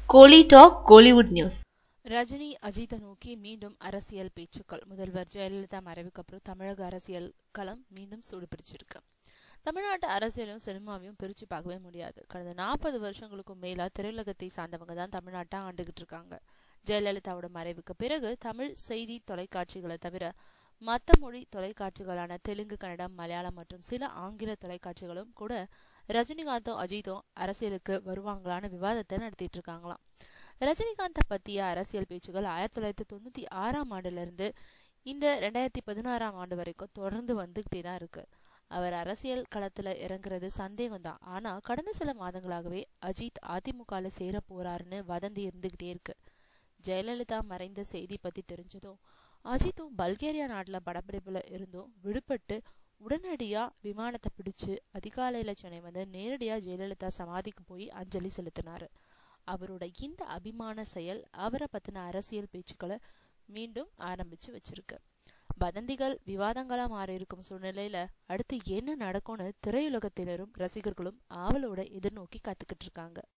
கோலி talk Kollywood news Rajini அஜித்தை நோக்கி மீண்டும் அரசியல் பேச்சுக்கள் முதல்வர் ஜெயலலிதா மறைவுக்கு அப்புறம் தமிழக அரசியல் களம் மீண்டும் சூடுபிடிச்சிருக்கு தமிழ்நாட்டு அரசியலும் சினிமாவையும் பிரிச்சு பார்க்கவே முடியாது கடந்த நாற்பது வருஷங்களுக்கும் மேலா திரையுலகத்தை சார்ந்தவங்க தான் தமிழ்நாட்டை ஆண்டுகிட்டு இருக்காங்க ஜெயலலிதாவோட மறைவுக்கு பிறகு தமிழ் செய்தி தொலைக்காட்சிகளை தவிர மற்ற மொழி தொலைக்காட்சிகளான தெலுங்கு கன்னடம் மலையாளம் மற்றும் சில ஆங்கில தொலைக்காட்சிகளும் கூட ரஜினிகாந்தும் அஜித்தும் அரசியலுக்கு வருவாங்களான்னு விவாதத்தை நடத்திட்டு இருக்காங்களாம் ரஜினிகாந்தை பற்றிய அரசியல் பேச்சுகள் ஆயிரத்தி தொள்ளாயிரத்தி தொண்ணூற்றி ஆறாம் ஆண்டுலேருந்து இந்த ரெண்டாயிரத்தி பதினாறாம் ஆண்டு வரைக்கும் தொடர்ந்து வந்துகிட்டே தான் இருக்கு அவர் அரசியல் களத்தில் இறங்குறது சந்தேகம் தான் ஆனால் கடந்த சில மாதங்களாகவே அஜித் அதிமுகவில் சேர போறாருன்னு வதந்தி இருந்துகிட்டே இருக்கு ஜெயலலிதா மறைந்த செய்தி பற்றி தெரிஞ்சதும் அஜித்தும் பல்கேரியா நாட்டில் படப்பிடிப்பில் இருந்தும் விடுபட்டு உடனடியாக விமானத்தை பிடிச்சு அதிகாலையில் சென்னை வந்து நேரடியாக ஜெயலலிதா சமாதிக்கு போய் அஞ்சலி செலுத்தினார் அவரோட இந்த அபிமான செயல் அவரை பற்றின அரசியல் பேச்சுக்களை மீண்டும் ஆரம்பிச்சு வச்சிருக்கு வதந்திகள் விவாதங்களா மாறி இருக்கும் சூழ்நிலையில அடுத்து என்ன நடக்கும்னு திரையுலகத்தினரும் ரசிகர்களும் ஆவலோட எதிர்நோக்கி காத்துக்கிட்டு இருக்காங்க